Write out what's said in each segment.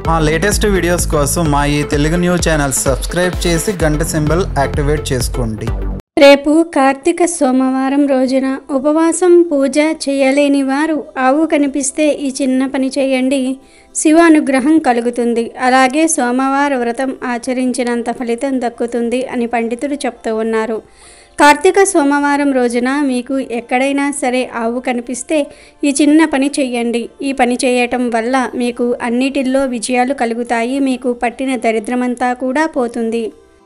మా latest videos కోసం మా ఈ తెలుగు న్యూస్ ఛానల్ సబ్స్క్రైబ్ చేసి గంట సింబల్ యాక్టివేట్ చేసుకోండి రేపు కార్తీక సోమవారం రోజున ఉపవాసం పూజ చేయలేని వారు ఆవు కనిపిస్తే ఈ చిన్న పని చేయండి శివ అనుగ్రహం కలుగుతుంది అలాగే సోమవార వ్రతం ఆచరించినంత ఫలితం దక్కుతుంది అని పండితులు చెప్తూ ఉన్నారు కార్తీక సోమవారం రోజున మీకు ఎక్కడైనా సరే ఆవు కనిపిస్తే ఈ చిన్న పని చెయ్యండి ఈ పని చేయటం వల్ల మీకు అన్నిటిల్లో విజయాలు కలుగుతాయి మీకు పట్టిన దరిద్రమంతా కూడా పోతుంది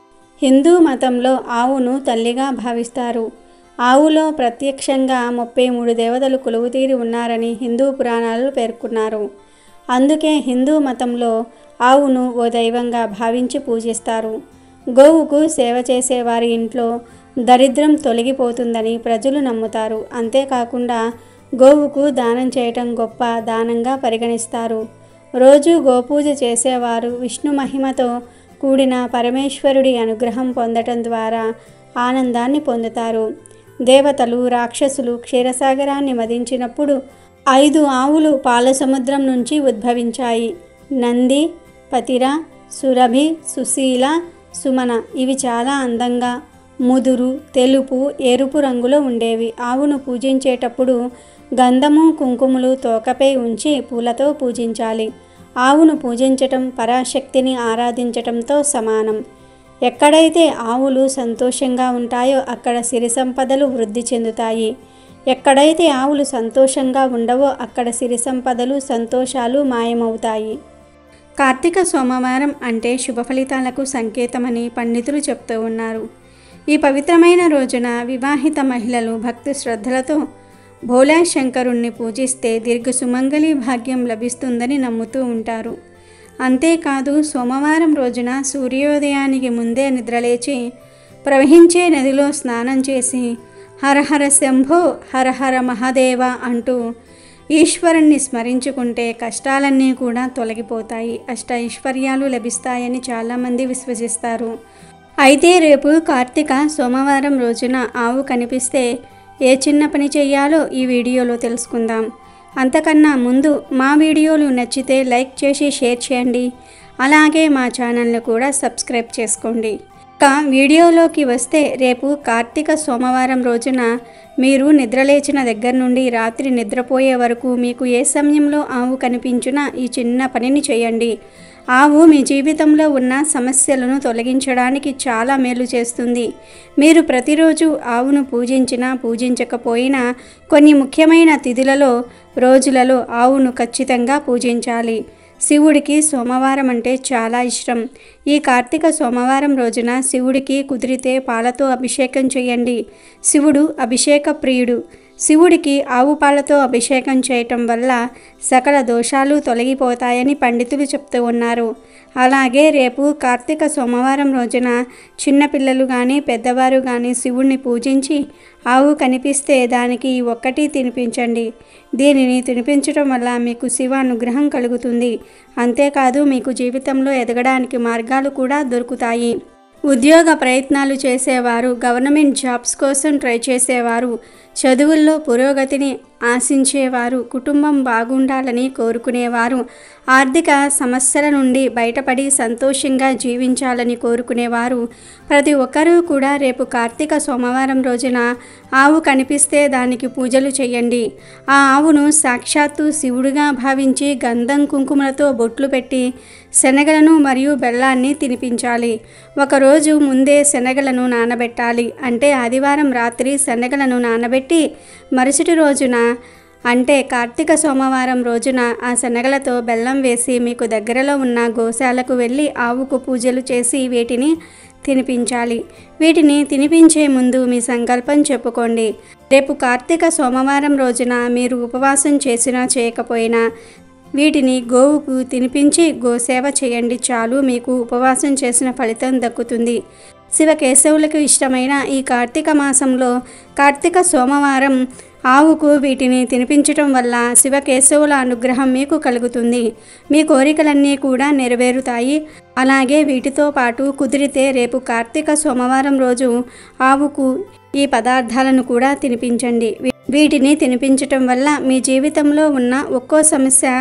హిందూ మతంలో ఆవును తల్లిగా భావిస్తారు ఆవులో ప్రత్యక్షంగా ముప్పై మూడు దేవతలు కొలువుతీరి ఉన్నారని హిందూ పురాణాలు పేర్కొన్నారు అందుకే హిందూ మతంలో ఆవును ఓ దైవంగా భావించి పూజిస్తారు గోవుకు సేవ చేసే వారి ఇంట్లో దరిద్రం తొలగిపోతుందని ప్రజలు నమ్ముతారు అంతేకాకుండా గోవుకు దానం చేయటం గొప్ప దానంగా పరిగణిస్తారు రోజు గోపూజ చేసేవారు విష్ణు మహిమతో కూడిన పరమేశ్వరుడి అనుగ్రహం పొందటం ద్వారా ఆనందాన్ని పొందుతారు దేవతలు రాక్షసులు క్షీరసాగరాన్ని మదించినప్పుడు ఐదు ఆవులు పాల సముద్రం నుంచి ఉద్భవించాయి నంది పతిర సురభి సుశీల సుమన ఇవి చాలా అందంగా ముదురు తెలుపు ఎరుపు రంగులో ఉండేవి ఆవును పూజించేటప్పుడు గంధము కుంకుమలు తోకపై ఉంచి పూలతో పూజించాలి ఆవును పూజించటం పరాశక్తిని ఆరాధించటంతో సమానం ఎక్కడైతే ఆవులు సంతోషంగా ఉంటాయో అక్కడ సిరి సంపదలు వృద్ధి చెందుతాయి ఎక్కడైతే ఆవులు సంతోషంగా ఉండవో అక్కడ సిరి సంపదలు సంతోషాలు మాయమవుతాయి కార్తీక సోమవారం అంటే శుభ ఫలితాలకు సంకేతమని పండితులు చెప్తూ ఉన్నారు ఈ పవిత్రమైన రోజున వివాహిత మహిళలు భక్తి శ్రద్ధలతో భోలా శంకరుణ్ణి పూజిస్తే దీర్ఘ సుమంగళి భాగ్యం లభిస్తుందని నమ్ముతూ ఉంటారు అంతేకాదు సోమవారం రోజున సూర్యోదయానికి ముందే నిద్రలేచి ప్రవహించే నదిలో స్నానం చేసి హరహర శంభో హరహర మహాదేవ అంటూ ఈశ్వరుణ్ణి స్మరించుకుంటే కష్టాలన్నీ కూడా తొలగిపోతాయి అష్ట ఐశ్వర్యాలు లభిస్తాయని చాలామంది విశ్వసిస్తారు అయితే రేపు కార్తీక సోమవారం రోజున ఆవు కనిపిస్తే ఏ చిన్న పని చెయ్యాలో ఈ వీడియోలో తెలుసుకుందాం అంతకన్నా ముందు మా వీడియోలు నచ్చితే లైక్ చేసి షేర్ చేయండి అలాగే మా ఛానల్ని కూడా సబ్స్క్రైబ్ చేసుకోండి ఇక వీడియోలోకి వస్తే రేపు కార్తీక సోమవారం రోజున మీరు నిద్రలేచిన దగ్గర నుండి రాత్రి నిద్రపోయే వరకు మీకు ఏ సమయంలో ఆవు కనిపించినా ఈ చిన్న పనిని చేయండి ఆవు మీ జీవితంలో ఉన్న సమస్యలను తొలగించడానికి చాలా మేలు చేస్తుంది మీరు ప్రతిరోజు ఆవును పూజించినా పూజించకపోయినా కొన్ని ముఖ్యమైన తిథులలో రోజులలో ఆవును ఖచ్చితంగా పూజించాలి శివుడికి సోమవారం అంటే చాలా ఇష్టం ఈ కార్తీక సోమవారం రోజున శివుడికి కుదిరితే పాలతో అభిషేకం చేయండి శివుడు అభిషేక ప్రియుడు శివుడికి ఆవు పాలతో అభిషేకం చేయటం వల్ల సకల దోషాలు తొలగిపోతాయని పండితులు చెప్తూ ఉన్నారు అలాగే రేపు కార్తీక సోమవారం రోజున చిన్నపిల్లలు కానీ పెద్దవారు కానీ శివుణ్ణి పూజించి ఆవు కనిపిస్తే దానికి ఈ ఒక్కటి తినిపించండి దీనిని తినిపించడం వల్ల మీకు శివ అనుగ్రహం కలుగుతుంది అంతేకాదు మీకు జీవితంలో ఎదగడానికి మార్గాలు కూడా దొరుకుతాయి ఉద్యోగ ప్రయత్నాలు చేసేవారు గవర్నమెంట్ జాబ్స్ కోసం ట్రై చేసేవారు చదువుల్లో పురోగతిని ఆశించేవారు కుటుంబం బాగుండాలని కోరుకునేవారు ఆర్థిక సమస్యల నుండి బయటపడి సంతోషంగా జీవించాలని కోరుకునేవారు ప్రతి ఒక్కరూ కూడా రేపు కార్తీక సోమవారం రోజున ఆవు కనిపిస్తే దానికి పూజలు చేయండి ఆ ఆవును సాక్షాత్తు శివుడిగా భావించి గంధం కుంకుమలతో బొట్లు పెట్టి శనగలను మరియు బెల్లాన్ని తినిపించాలి ఒకరోజు ముందే శనగలను నానబెట్టాలి అంటే ఆదివారం రాత్రి శనగలను నానబెట్టి మరుసటి రోజున అంటే కార్తీక సోమవారం రోజున ఆ శనగలతో బెల్లం వేసి మీకు దగ్గరలో ఉన్న గోశాలకు వెళ్ళి ఆవుకు పూజలు చేసి వీటిని తినిపించాలి వీటిని తినిపించే ముందు మీ సంకల్పం చెప్పుకోండి రేపు కార్తీక సోమవారం రోజున మీరు ఉపవాసం చేసినా చేయకపోయినా వీటిని గోవుకు తినిపించి గోసేవ చేయండి చాలు మీకు ఉపవాసం చేసిన ఫలితం దక్కుతుంది శివకేశవులకు ఇష్టమైన ఈ కార్తీక మాసంలో కార్తీక సోమవారం ఆవుకు వీటిని తినిపించటం వల్ల శివకేశవుల అనుగ్రహం మీకు కలుగుతుంది మీ కోరికలన్నీ కూడా నెరవేరుతాయి అలాగే వీటితో పాటు కుదిరితే రేపు కార్తీక సోమవారం రోజు ఆవుకు ఈ పదార్థాలను కూడా తినిపించండి వీ- వీటిని తినిపించటం వల్ల మీ జీవితంలో ఉన్న ఒక్కో సమస్య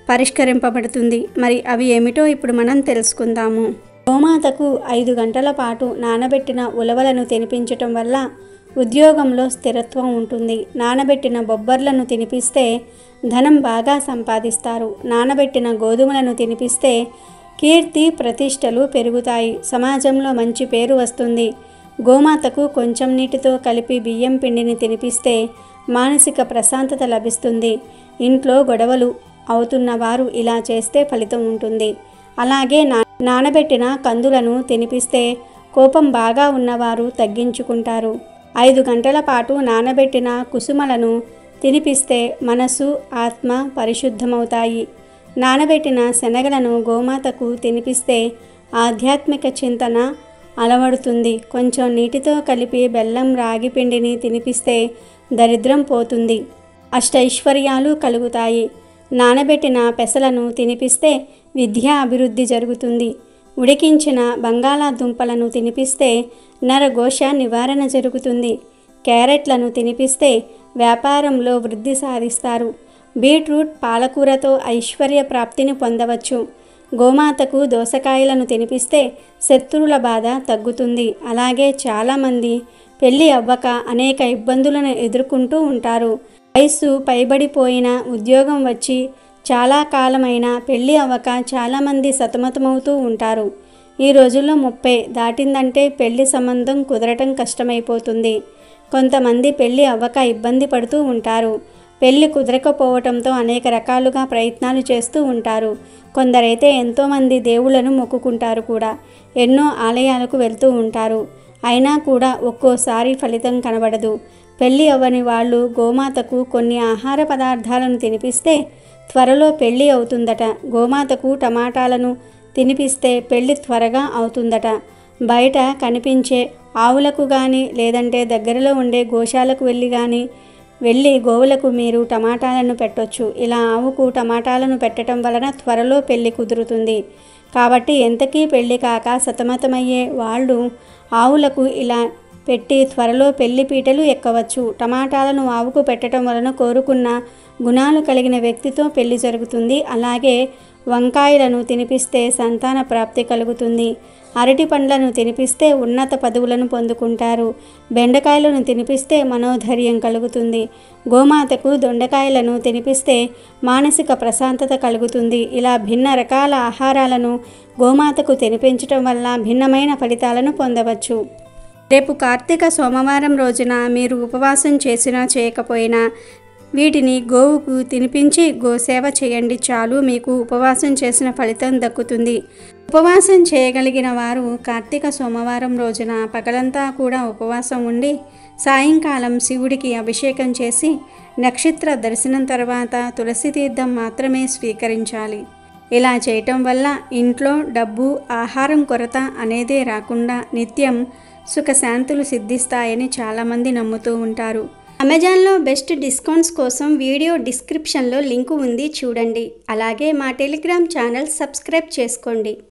పరిష్కరింపబడుతుంది మరి అవి ఏమిటో ఇప్పుడు మనం తెలుసుకుందాము గోమాతకు ఐదు గంటల పాటు నానబెట్టిన ఉలవలను తినిపించటం వల్ల ఉద్యోగంలో స్థిరత్వం ఉంటుంది నానబెట్టిన బొబ్బర్లను తినిపిస్తే ధనం బాగా సంపాదిస్తారు నానబెట్టిన గోధుమలను తినిపిస్తే కీర్తి ప్రతిష్టలు పెరుగుతాయి సమాజంలో మంచి పేరు వస్తుంది గోమాతకు కొంచెం నీటితో కలిపి బియ్యం పిండిని తినిపిస్తే మానసిక ప్రశాంతత లభిస్తుంది ఇంట్లో గొడవలు అవుతున్న వారు ఇలా చేస్తే ఫలితం ఉంటుంది అలాగే నా నానబెట్టిన కందులను తినిపిస్తే కోపం బాగా ఉన్నవారు తగ్గించుకుంటారు ఐదు గంటల పాటు నానబెట్టిన కుసుమలను తినిపిస్తే మనసు ఆత్మ పరిశుద్ధమవుతాయి నానబెట్టిన శనగలను గోమాతకు తినిపిస్తే ఆధ్యాత్మిక చింతన అలవడుతుంది కొంచెం నీటితో కలిపి బెల్లం రాగి పిండిని తినిపిస్తే దరిద్రం పోతుంది అష్టైశ్వర్యాలు కలుగుతాయి నానబెట్టిన పెసలను తినిపిస్తే విద్యా అభివృద్ధి జరుగుతుంది ఉడికించిన బంగాళాదుంపలను తినిపిస్తే నరఘోష నివారణ జరుగుతుంది క్యారెట్లను తినిపిస్తే వ్యాపారంలో వృద్ధి సాధిస్తారు బీట్రూట్ పాలకూరతో ఐశ్వర్య ప్రాప్తిని పొందవచ్చు గోమాతకు దోసకాయలను తినిపిస్తే శత్రువుల బాధ తగ్గుతుంది అలాగే చాలామంది పెళ్ళి అవ్వక అనేక ఇబ్బందులను ఎదుర్కొంటూ ఉంటారు వయస్సు పైబడిపోయిన ఉద్యోగం వచ్చి చాలా కాలమైన పెళ్ళి అవ్వక చాలామంది సతమతమవుతూ ఉంటారు ఈ రోజుల్లో ముప్పై దాటిందంటే పెళ్లి సంబంధం కుదరటం కష్టమైపోతుంది కొంతమంది పెళ్ళి అవ్వక ఇబ్బంది పడుతూ ఉంటారు పెళ్లి కుదరకపోవటంతో అనేక రకాలుగా ప్రయత్నాలు చేస్తూ ఉంటారు కొందరైతే ఎంతోమంది దేవుళ్ళను మొక్కుకుంటారు కూడా ఎన్నో ఆలయాలకు వెళ్తూ ఉంటారు అయినా కూడా ఒక్కోసారి ఫలితం కనబడదు పెళ్ళి అవ్వని వాళ్ళు గోమాతకు కొన్ని ఆహార పదార్థాలను తినిపిస్తే త్వరలో పెళ్ళి అవుతుందట గోమాతకు టమాటాలను తినిపిస్తే పెళ్ళి త్వరగా అవుతుందట బయట కనిపించే ఆవులకు కానీ లేదంటే దగ్గరలో ఉండే గోశాలకు వెళ్ళి కానీ వెళ్ళి గోవులకు మీరు టమాటాలను పెట్టొచ్చు ఇలా ఆవుకు టమాటాలను పెట్టడం వలన త్వరలో పెళ్లి కుదురుతుంది కాబట్టి ఎంతకీ పెళ్లి కాక సతమతమయ్యే వాళ్ళు ఆవులకు ఇలా పెట్టి త్వరలో పెళ్లి పీటలు ఎక్కవచ్చు టమాటాలను ఆవుకు పెట్టడం వలన కోరుకున్న గుణాలు కలిగిన వ్యక్తితో పెళ్లి జరుగుతుంది అలాగే వంకాయలను తినిపిస్తే సంతాన ప్రాప్తి కలుగుతుంది అరటి పండ్లను తినిపిస్తే ఉన్నత పదవులను పొందుకుంటారు బెండకాయలను తినిపిస్తే మనోధైర్యం కలుగుతుంది గోమాతకు దొండకాయలను తినిపిస్తే మానసిక ప్రశాంతత కలుగుతుంది ఇలా భిన్న రకాల ఆహారాలను గోమాతకు తినిపించటం వల్ల భిన్నమైన ఫలితాలను పొందవచ్చు రేపు కార్తీక సోమవారం రోజున మీరు ఉపవాసం చేసినా చేయకపోయినా వీటిని గోవుకు తినిపించి గోసేవ చేయండి చాలు మీకు ఉపవాసం చేసిన ఫలితం దక్కుతుంది ఉపవాసం చేయగలిగిన వారు కార్తీక సోమవారం రోజున పగలంతా కూడా ఉపవాసం ఉండి సాయంకాలం శివుడికి అభిషేకం చేసి నక్షత్ర దర్శనం తర్వాత తులసి తీర్థం మాత్రమే స్వీకరించాలి ఇలా చేయటం వల్ల ఇంట్లో డబ్బు ఆహారం కొరత అనేదే రాకుండా నిత్యం సుఖశాంతులు సిద్ధిస్తాయని చాలామంది నమ్ముతూ ఉంటారు అమెజాన్లో బెస్ట్ డిస్కౌంట్స్ కోసం వీడియో డిస్క్రిప్షన్లో లింకు ఉంది చూడండి అలాగే మా టెలిగ్రామ్ ఛానల్ సబ్స్క్రైబ్ చేసుకోండి